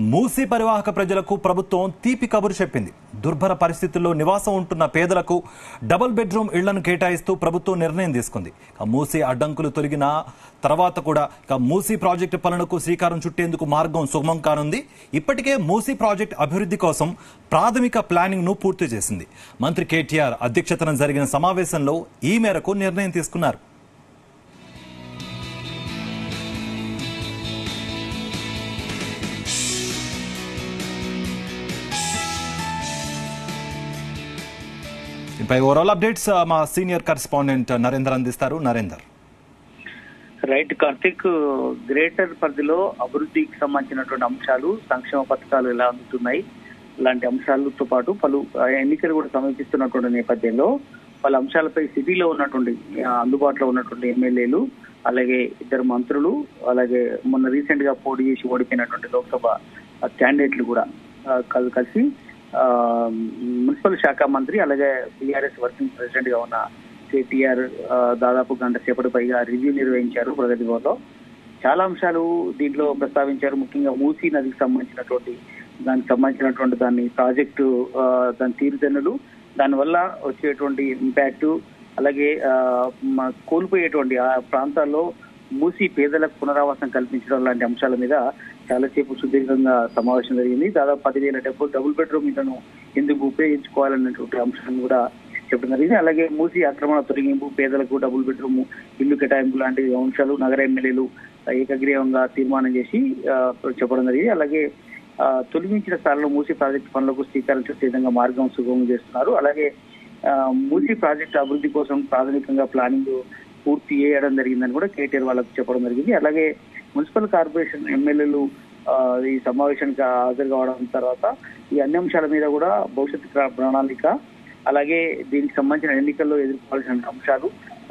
మూసీ పరివాహక ప్రజలకు ప్రభుత్వం తీపి కబురు చెప్పింది దుర్భర పరిస్థితుల్లో నివాసం ఉంటున్న పేదలకు డబుల్ బెడ్రూమ్ ఇళ్లను కేటాయిస్తూ ప్రభుత్వం నిర్ణయం తీసుకుంది ఇక మూసీ అడ్డంకులు తొలగిన తర్వాత కూడా ఇక మూసీ ప్రాజెక్టు పనులకు శ్రీకారం చుట్టేందుకు మార్గం సుగమం కానుంది ఇప్పటికే మూసీ ప్రాజెక్టు అభివృద్ధి కోసం ప్రాథమిక ప్లానింగ్ ను పూర్తి చేసింది మంత్రి కేటీఆర్ అధ్యక్షతన జరిగిన సమావేశంలో ఈ మేరకు నిర్ణయం తీసుకున్నారు దీనిపై ఓవరాల్ అప్డేట్స్ ఆ, మా సీనియర్ కరెస్పాండెంట్ నరేందర్ అందిస్తారు నరేందర్ రైట్ కార్తిక్ గ్రేటర్ పరిధిలో అభివృద్ధికి సంబంధించినటువంటి అంశాలు సంక్షేమ పథకాలు ఎలా అందుతున్నాయి ఇలాంటి అంశాలతో పాటు పలు ఆ, ఎన్నికలు కూడా సమీపిస్తున్నటువంటి నేపథ్యంలో పలు అంశాలపై సిటీలో ఉన్నటువంటి ఆ, అందుబాటులో ఉన్నటువంటి ఎమ్మెల్యేలు అలాగే ఇద్దరు మంత్రులు అలాగే మొన్న రీసెంట్ గా పోటీ చేసి ఓడిపోయినటువంటి లోక్సభ క్యాండిడేట్లు కూడా ఆ, కల్- కలిసి ఆ, మున్సిపల్ శాఖ మంత్రి అలాగే బీఆర్ఎస్ వర్కింగ్ ప్రెసిడెంట్ గా ఉన్న కేటీఆర్ ఆ, దాదాపు గంట సేపటి పైగా రివ్యూ నిర్వహించారు ప్రగతి భవన్లో చాలా అంశాలు దీంట్లో ప్రస్తావించారు ముఖ్యంగా మూసీ నదికి సంబంధించినటువంటి దానికి సంబంధించినటువంటి దాని ప్రాజెక్టు ఆ, దాని తీరుదెన్నులు దానివల్ల వచ్చేటువంటి ఇంపాక్ట్ అలాగే ఆ, మ- కోల్పోయేటువంటి ఆ ప్రాంతాల్లో మూసి పేదలకు పునరావాసం కల్పించడం లాంటి అంశాల మీద చాలాసేపు సుదీర్ఘంగా సమావేశం జరిగింది దాదాపు పదివేల డబ్బులు డబుల్ బెడ్రూమ్ ఇళ్లను ఎందుకు ఉపయోగించుకోవాలన్నటువంటి అంశాన్ని కూడా చెప్పడం జరిగింది అలాగే మూసి ఆక్రమణ తొలగింపు పేదలకు డబుల్ బెడ్రూమ్ ఇల్లు కేటాయింపు లాంటి అంశాలు నగర ఎమ్మెల్యేలు ఏకగ్రీవంగా తీర్మానం చేసి ఆ, చెప్పడం జరిగింది అలాగే ఆ, తొలగించిన స్థానంలో మూసి ప్రాజెక్టు పనులకు శ్రీకారం చుట్టే విధంగా మార్గం సుగమం చేస్తున్నారు అలాగే ఆ, మూసి ప్రాజెక్టు అభివృద్ధి కోసం ప్రాథమికంగా ప్లానింగ్ పూర్తి చేయడం జరిగిందని కూడా కేటీఆర్ వాళ్ళకు చెప్పడం జరిగింది అలాగే మున్సిపల్ కార్పొరేషన్ ఎమ్మెల్యేలు ఆ, ఈ సమావేశానికి హాజరు కావడం తర్వాత ఈ అన్ని అంశాల మీద కూడా భవిష్యత్ ప్ర- ప్రణాళిక అలాగే దీనికి సంబంధించిన ఎన్నికల్లో ఎదుర్కోవాల్సిన అంశాలు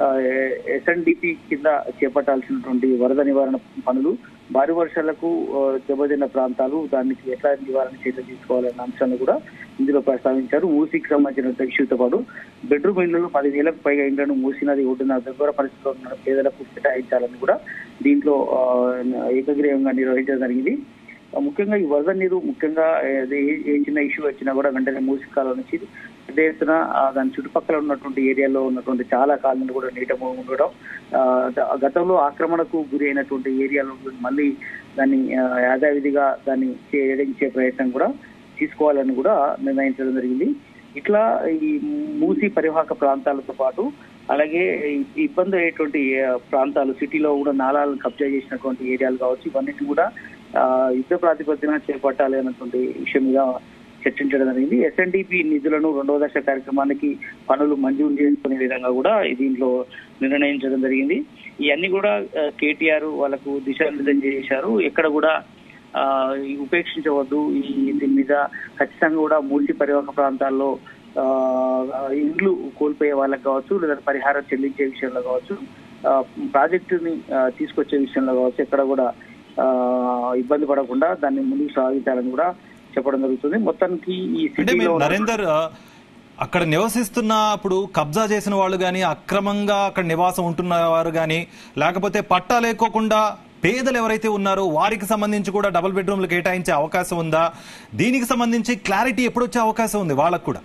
ఎస్ఎన్డిపి కింద చేపట్టాల్సినటువంటి వరద నివారణ పనులు భారీ వర్షాలకు ఆ, దెబ్బతిన్న ప్రాంతాలు దానికి ఎట్లా నివారణ చర్యలు తీసుకోవాలన్న అంశాన్ని కూడా ఇందులో ప్రస్తావించారు మూసీకి సంబంధించిన ఇష్యూతో పాటు బెడ్రూమ్ ఇళ్లలో పదివేలకు పైగా ఇండ్లను మూసినది ఒడ్డున దగ్గర పరిస్థితిలో ఉన్న పేదలకు కేటాయించాలని కూడా దీంట్లో ఆ, ఏకగ్రీవంగా నిర్వహించడం జరిగింది ఆ, ముఖ్యంగా ఈ వరద నీరు ముఖ్యంగా ఏది ఏ- ఏ చిన్న ఇష్యూ వచ్చినా కూడా వెంటనే మూసి కాలం నుంచి పెద్ద ఎత్తున ఆ, దాని చుట్టుపక్కల ఉన్నటువంటి ఏరియాలో ఉన్నటువంటి చాలా కాలనీలు కూడా నీట ఉండడం ఆ, ద- గతంలో ఆక్రమణకు గురి అయినటువంటి ఏరియాలో మళ్ళీ దాన్ని ఆ, యథావిధిగా దాన్ని చేయడించే ప్రయత్నం కూడా తీసుకోవాలని కూడా నిర్ణయించడం జరిగింది ఇట్లా ఈ మూసి పరివాహక ప్రాంతాలతో పాటు అలాగే ఈ- ఇబ్బంది అయ్యేటువంటి ఆ, ప్రాంతాలు సిటీలో కూడా నాలాలను కబ్జా చేసినటువంటి ఏరియాలు కావచ్చు ఇవన్నిటి కూడా ఆ, యుద్ధ ప్రాతిపదికన చేపట్టాలి అన్నటువంటి విషయం మీద చర్చించడం జరిగింది ఎస్ఎన్డిపి నిధులను రెండవ దశ కార్యక్రమానికి పనులు మంజూరు చేసుకునే విధంగా కూడా దీంట్లో నిర్ణయించడం జరిగింది ఇవన్నీ కూడా ఆ, కేటీఆర్ వాళ్ళకు దిశానిర్దేశం చేశారు ఎక్కడ కూడా ఆ, ఈ ఉపేక్షించవద్దు ఈ దీని మీద ఖచ్చితంగా కూడా మూసి పరివాహక ప్రాంతాల్లో ఆ, ఇండ్లు కోల్పోయే వాళ్ళకి కావచ్చు లేదా పరిహారం చెల్లించే విషయంలో కావచ్చు ఆ, ప్రాజెక్టుని ఆ, తీసుకొచ్చే విషయంలో కావచ్చు ఎక్కడ కూడా ఆ, ఇబ్బంది పడకుండా దాన్ని ముందుకు సాగించాలని కూడా చెప్పడం జరుగుతుంది మొత్తానికి ఈ అంటే సిటీలో మీరు ఉన్న- నరేందర్ ఆ, అక్కడ నివసిస్తున్న అప్పుడు కబ్జా చేసిన వాళ్ళు కానీ అక్రమంగా అక్కడ నివాసం ఉంటున్న వారు కానీ లేకపోతే పట్టా లేకోకుండా పేదలు ఎవరైతే ఉన్నారో వారికి సంబంధించి కూడా డబుల్ బెడ్రూమ్లు కేటాయించే అవకాశం ఉందా దీనికి సంబంధించి క్లారిటీ ఎప్పుడు వచ్చే అవకాశం ఉంది వాళ్ళకు కూడా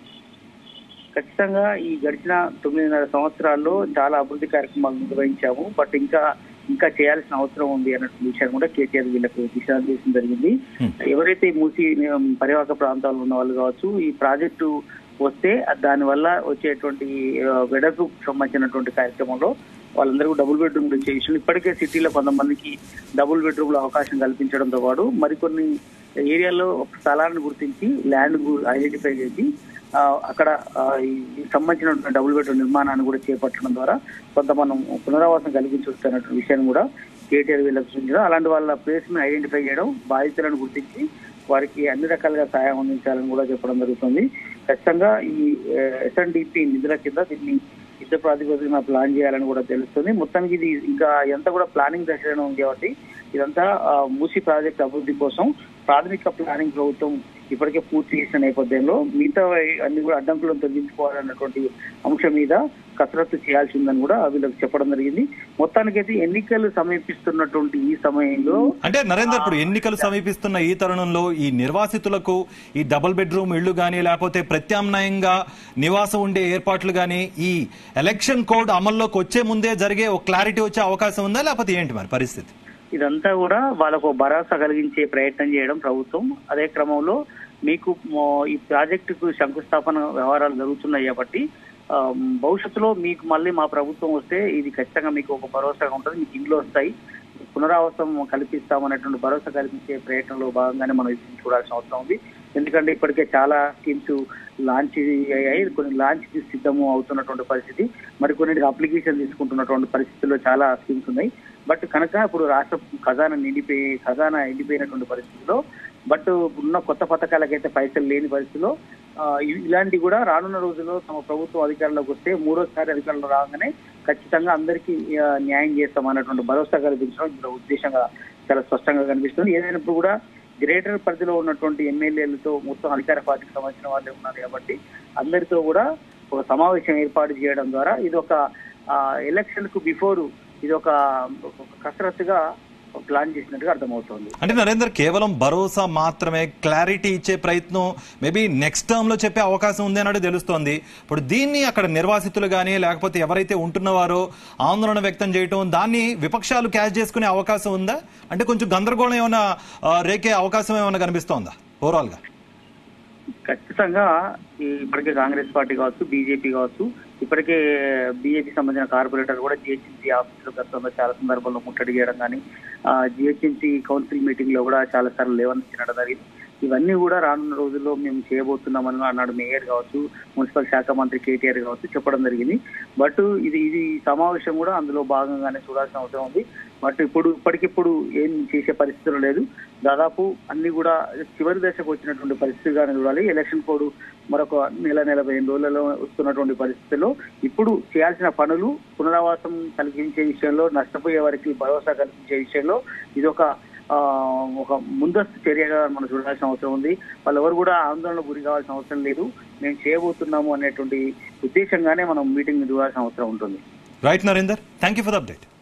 ఖచ్చితంగా ఈ గడిచిన తొమ్మిదిన్నర సంవత్సరాల్లో చాలా అభివృద్ధి కార్యక్రమాలు నిర్వహించాము బట్ ఇంకా ఇంకా చేయాల్సిన అవసరం ఉంది అన్నటువంటి విషయాన్ని కూడా కేటీఆర్ వీళ్ళకు దిశానిర్దేశం జరిగింది Hmm. ఎవరైతే మూసి ఉమ్, పరివాహక ప్రాంతాలు ఉన్న వాళ్ళు కావచ్చు ఈ ప్రాజెక్టు వస్తే దాని వల్ల వచ్చేటువంటి ఆ, వెడకు సంబంధించినటువంటి కార్యక్రమంలో వాళ్ళందరూ డబుల్ బెడ్రూమ్ ఇచ్చే విషయం ఇప్పటికే సిటీలో కొంతమందికి డబుల్ బెడ్రూమ్ లో అవకాశం కల్పించడంతో పాటు మరికొన్ని ఏరియాలో స్థలాలను గుర్తించి ల్యాండ్ ఐడెంటిఫై చేసి ఆ, అక్కడ ఆ, ఈ ఈ సంబంధించిన డబుల్ బెడ్రూమ్ నిర్మాణాన్ని కూడా చేపట్టడం ద్వారా కొంత మనం పునరావాసం కలిగించవచ్చు విషయాన్ని కూడా కేటీఆర్ వీళ్ళకి సూచించడం అలాంటి వాళ్ళ ప్లేస్ ని ఐడెంటిఫై చేయడం బాధితులను గుర్తించి వారికి అన్ని రకాలుగా సహాయం అందించాలని కూడా చెప్పడం జరుగుతుంది ఖచ్చితంగా ఈ ఎస్ఎన్డిపి నిధుల కింద దీన్ని యుద్ధ ప్రాతిపదికన ప్లాన్ చేయాలని కూడా తెలుస్తుంది మొత్తానికి ఇది ఇంకా ఎంత కూడా ప్లానింగ్ దశలో ఉంది కాబట్టి ఇదంతా ఆ, మూసి ప్రాజెక్ట్ అభివృద్ధి కోసం ప్రాథమిక ప్లానింగ్ ప్రభుత్వం ఇప్పటికే పూర్తి చేసిన నేపథ్యంలో మిగతా అన్ని కూడా అడ్డంకులను తొలగించుకోవాలన్నటువంటి అంశం మీద కసరత్తు చేయాల్సి ఉందని కూడా వీళ్ళకి చెప్పడం జరిగింది మొత్తానికైతే ఎన్నికలు సమీపిస్తున్నటువంటి ఈ సమయంలో అంటే నరేందర్ ఇప్పుడు ఎన్నికలు సమీపిస్తున్న ఈ తరుణంలో ఈ నిర్వాసితులకు ఈ డబుల్ బెడ్రూమ్ ఇళ్లు కానీ లేకపోతే ప్రత్యామ్నాయంగా నివాసం ఉండే ఏర్పాట్లు కానీ ఈ ఎలక్షన్ కోడ్ అమల్లోకి వచ్చే ముందే జరిగే ఒక క్లారిటీ వచ్చే అవకాశం ఉందా లేకపోతే ఏంటి మరి పరిస్థితి ఇదంతా కూడా వాళ్ళకు భరోసా కలిగించే ప్రయత్నం చేయడం ప్రభుత్వం అదే క్రమంలో మీకు మో- ఈ ప్రాజెక్టుకు శంకుస్థాపన వ్యవహారాలు జరుగుతున్నాయి కాబట్టి ఆ, భవిష్యత్తులో మీకు మళ్ళీ మా ప్రభుత్వం వస్తే ఇది ఖచ్చితంగా మీకు ఒక భరోసాగా ఉంటుంది మీకు ఇండ్లు వస్తాయి పునరావాసం కల్పిస్తామనేటువంటి భరోసా కల్పించే ప్రయత్నంలో భాగంగానే మనం ఇది చూడాల్సిన అవసరం ఉంది ఎందుకంటే ఇప్పటికే చాలా స్కీమ్స్ లాంచ్ అయ్యాయి కొన్ని లాంచ్ కి సిద్ధము అవుతున్నటువంటి పరిస్థితి మరి కొన్ని అప్లికేషన్ తీసుకుంటున్నటువంటి పరిస్థితుల్లో చాలా స్కీమ్స్ ఉన్నాయి బట్ కనుక ఇప్పుడు రాష్ట్ర ఖజానా నిండిపోయి ఖజానా ఎండిపోయినటువంటి పరిస్థితిలో బట్ ఉన్న కొత్త పథకాలకైతే పైసలు లేని పరిస్థితిలో ఆ, ఇ- ఇలాంటివి కూడా రానున్న రోజుల్లో తమ ప్రభుత్వం అధికారంలోకి వస్తే మూడోసారి అధికారంలో రాగానే ఖచ్చితంగా అందరికీ ఆ, న్యాయం చేస్తామన్నటువంటి భరోసా కల్పించడం ఇందులో ఉద్దేశంగా చాలా స్పష్టంగా కనిపిస్తుంది ఏదైనప్పుడు కూడా గ్రేటర్ పరిధిలో ఉన్నటువంటి ఎమ్మెల్యేలతో మొత్తం అధికార పార్టీకి సంబంధించిన వాళ్ళే ఉన్నారు కాబట్టి అందరితో కూడా ఒక సమావేశం ఏర్పాటు చేయడం ద్వారా ఇది ఒక ఎలక్షన్ కు బిఫోర్ ఇది ఒక ఒక కసరత్తుగా ప్లాన్ చేసినట్టుగా అర్థమవుతోంది అంటే నరేందర్ కేవలం భరోసా మాత్రమే క్లారిటీ ఇచ్చే ప్రయత్నం మేబీ నెక్స్ట్ టర్మ్ లో చెప్పే అవకాశం ఉంది అన్నట్టు తెలుస్తోంది ఇప్పుడు దీన్ని అక్కడ నిర్వాసితులు కానీ లేకపోతే ఎవరైతే ఉంటున్నవారో ఆందోళన వ్యక్తం చేయటం దాన్ని విపక్షాలు క్యాచ్ చేసుకునే అవకాశం ఉందా అంటే కొంచెం గందరగోళం ఏమైనా ఆ, రేకే అవకాశం ఏమైనా కనిపిస్తోందా ఓవరాల్ గా ఖచ్చితంగా ఈ ఇప్పటికే కాంగ్రెస్ పార్టీ కావచ్చు బీజేపీ కావచ్చు ఇప్పటికే బీజేపీ సంబంధించిన కార్పొరేటర్ కూడా జిహెచ్ఎంసీ ఆఫీసులో గతంలో చాలా సందర్భాల్లో ముట్టడి చేయడం కానీ జిహెచ్ఎంసీ కౌన్సిల్ మీటింగ్ లో కూడా చాలా సార్లు లేవనెత్తినడం జరిగింది ఇవన్నీ కూడా రానున్న రోజుల్లో మేము చేయబోతున్నామని అన్నాడు మేయర్ కావచ్చు మున్సిపల్ శాఖ మంత్రి కేటీఆర్ కావచ్చు చెప్పడం జరిగింది బట్ ఇది ఇది ఈ సమావేశం కూడా అందులో భాగంగానే చూడాల్సిన అవసరం ఉంది బట్ ఇప్పుడు ఇప్పటికిప్పుడు ఏం చేసే పరిస్థితులు లేదు దాదాపు అన్ని కూడా చివరి దశకు వచ్చినటువంటి పరిస్థితిగానే చూడాలి ఎలక్షన్ కోడ్ మరొక నెల నెల పదిహేను రోజులలో వస్తున్నటువంటి పరిస్థితుల్లో ఇప్పుడు చేయాల్సిన పనులు పునరావాసం కల్పించే విషయంలో నష్టపోయే వారికి భరోసా కల్పించే విషయంలో ఇది ఒక ఆ, ఒక ముందస్తు చర్యగా మనం చూడాల్సిన అవసరం ఉంది వాళ్ళెవరు కూడా ఆందోళన గురి కావాల్సిన అవసరం లేదు మేము చేయబోతున్నాము అనేటువంటి ఉద్దేశంగానే మనం మీటింగ్ చూడాల్సిన అవసరం ఉంటుంది right Narender thank you for the update